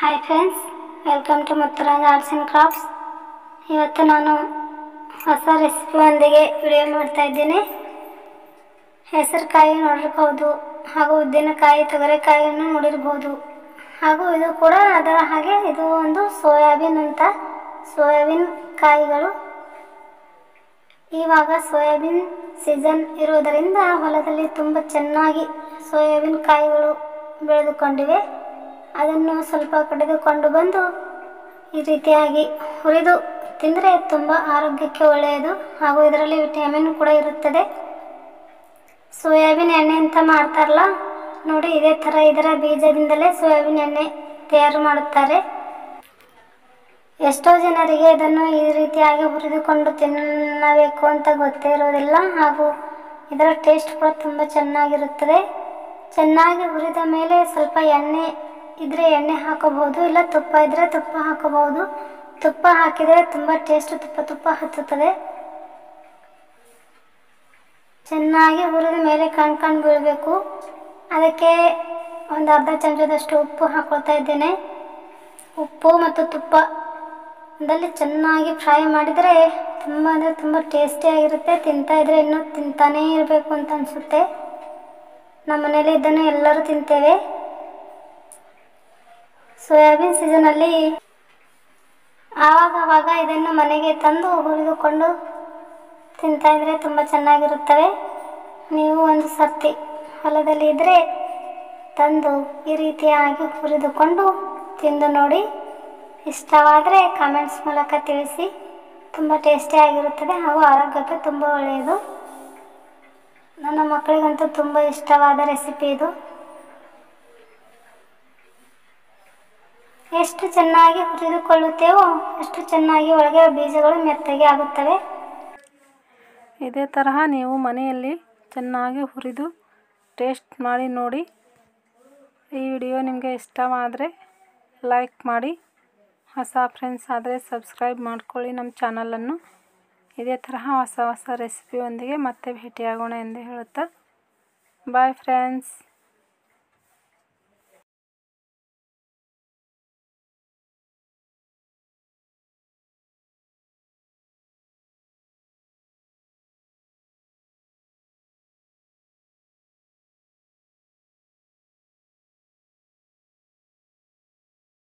hi friends welcome to Muthuraj arts and crafts ಇವತ್ತು ನಾನು ಹೊಸ ರೆಸಿಪಿಯೊಂದಿಗೆ ವಿಡಿಯೋ ಮಾಡ್ತಾ ಇದ್ದೀನಿ ಹೆಸರುಕಾಯಿ ನೋಡಿರ್ಬೋದು ಹಾಗೂ ಉದ್ದಿನಕಾಯಿ ತೊಗರೆಕಾಯಿಯನ್ನು ನೋಡಿರ್ಬೋದು ಹಾಗೂ ಇದು ಕೂಡ ಅದರ ಹಾಗೆ ಇದು ಒಂದು ಸೋಯಾಬೀನ್ ಅಂತ ಸೋಯಾಬೀನ್ ಕಾಯಿಗಳು ಇವಾಗ ಸೋಯಾಬೀನ್ ಸೀಸನ್ ಇರುವುದರಿಂದ ಹೊಲದಲ್ಲಿ ತುಂಬ ಚೆನ್ನಾಗಿ ಸೋಯಾಬೀನ್ ಕಾಯಿಗಳು ಬೆಳೆದುಕೊಂಡಿವೆ ಅದನ್ನು ಸ್ವಲ್ಪ ಕಡಿದುಕೊಂಡು ಬಂದು ಈ ರೀತಿಯಾಗಿ ಹುರಿದು ತಿಂದರೆ ತುಂಬ ಆರೋಗ್ಯಕ್ಕೆ ಒಳ್ಳೆಯದು ಹಾಗೂ ಇದರಲ್ಲಿ ವಿಟಮಿನ್ ಕೂಡ ಇರುತ್ತದೆ ಸೋಯಾಬೀನ್ ಎಣ್ಣೆ ಅಂತ ಮಾಡ್ತಾರಲ್ಲ ನೋಡಿ ಇದೇ ಥರ ಇದರ ಬೀಜದಿಂದಲೇ ಸೋಯಾಬೀನ್ ಎಣ್ಣೆ ತಯಾರು ಮಾಡುತ್ತಾರೆ ಎಷ್ಟೋ ಜನರಿಗೆ ಇದನ್ನು ಈ ರೀತಿಯಾಗಿ ಹುರಿದುಕೊಂಡು ತಿನ್ನಬೇಕು ಅಂತ ಗೊತ್ತೇ ಇರೋದಿಲ್ಲ ಹಾಗೂ ಇದರ ಟೇಸ್ಟ್ ಕೂಡ ತುಂಬ ಚೆನ್ನಾಗಿರುತ್ತದೆ ಚೆನ್ನಾಗಿ ಹುರಿದ ಮೇಲೆ ಸ್ವಲ್ಪ ಎಣ್ಣೆ ಇದ್ದರೆ ಎಣ್ಣೆ ಹಾಕೋಬಹುದು ಇಲ್ಲ ತುಪ್ಪ ಇದ್ದರೆ ತುಪ್ಪ ಹಾಕೋಬಹುದು ತುಪ್ಪ ಹಾಕಿದರೆ ತುಂಬ ಟೇಸ್ಟ್ ತುಪ್ಪ ತುಪ್ಪ ಹತ್ತುತ್ತದೆ ಚೆನ್ನಾಗಿ ಹುರಿದ ಮೇಲೆ ಕಣ್ ಕಣ್ ಬೀಳಬೇಕು ಅದಕ್ಕೆ ಒಂದು ಅರ್ಧ ಚಮಚದಷ್ಟು ಉಪ್ಪು ಹಾಕೊಳ್ತಾ ಇದ್ದೇನೆ ಉಪ್ಪು ಮತ್ತು ತುಪ್ಪದಲ್ಲಿ ಚೆನ್ನಾಗಿ ಫ್ರೈ ಮಾಡಿದರೆ ತುಂಬ ಅಂದರೆ ತುಂಬ ಟೇಸ್ಟಿಯಾಗಿರುತ್ತೆ ತಿಂತಾ ಇದ್ರೆ ಇನ್ನೂ ತಿಂತಾನೇ ಇರಬೇಕು ಅಂತ ಅನಿಸುತ್ತೆ ನಮ್ಮ ಮನೇಲಿ ಇದನ್ನು ಎಲ್ಲರೂ ತಿಂತೇವೆ ಸೋಯಾಬೀನ್ ಸೀಸನಲ್ಲಿ ಆವಾಗ ಆವಾಗ ಇದನ್ನು ಮನೆಗೆ ತಂದು ಹುರಿದುಕೊಂಡು ತಿಂತಾ ಇದ್ರೆ ತುಂಬ ಚೆನ್ನಾಗಿರುತ್ತವೆ ನೀವು ಒಂದು ಸರ್ತಿ ಹೊಲದಲ್ಲಿ ಇದ್ದರೆ ತಂದು ಈ ರೀತಿಯಾಗಿ ಹುರಿದುಕೊಂಡು ತಿಂದು ನೋಡಿ ಇಷ್ಟವಾದರೆ ಕಾಮೆಂಟ್ಸ್ ಮೂಲಕ ತಿಳಿಸಿ ತುಂಬ ಟೇಸ್ಟಿಯಾಗಿರುತ್ತದೆ ಹಾಗೂ ಆರೋಗ್ಯಕ್ಕೆ ತುಂಬ ಒಳ್ಳೆಯದು ನನ್ನ ಮಕ್ಕಳಿಗಂತೂ ತುಂಬ ಇಷ್ಟವಾದ ರೆಸಿಪಿ ಇದು ಎಷ್ಟು ಚೆನ್ನಾಗಿ ಹುರಿದುಕೊಳ್ಳುತ್ತೇವೋ ಅಷ್ಟು ಚೆನ್ನಾಗಿ ಒಳಗೆ ಬೀಜಗಳು ಮೆತ್ತಗೆ ಆಗುತ್ತವೆ ಇದೇ ತರಹ ನೀವು ಮನೆಯಲ್ಲಿ ಚೆನ್ನಾಗಿ ಹುರಿದು ಟೇಸ್ಟ್ ಮಾಡಿ ನೋಡಿ ಈ ವಿಡಿಯೋ ನಿಮಗೆ ಇಷ್ಟವಾದರೆ ಲೈಕ್ ಮಾಡಿ ಹೊಸ ಫ್ರೆಂಡ್ಸ್ ಆದರೆ ಸಬ್ಸ್ಕ್ರೈಬ್ ಮಾಡ್ಕೊಳ್ಳಿ ನಮ್ಮ ಚಾನಲನ್ನು ಇದೇ ತರಹ ಹೊಸ ಹೊಸ ರೆಸಿಪಿಯೊಂದಿಗೆ ಮತ್ತೆ ಭೇಟಿಯಾಗೋಣ ಎಂದು ಹೇಳುತ್ತಾ ಬಾಯ್ ಫ್ರೆಂಡ್ಸ್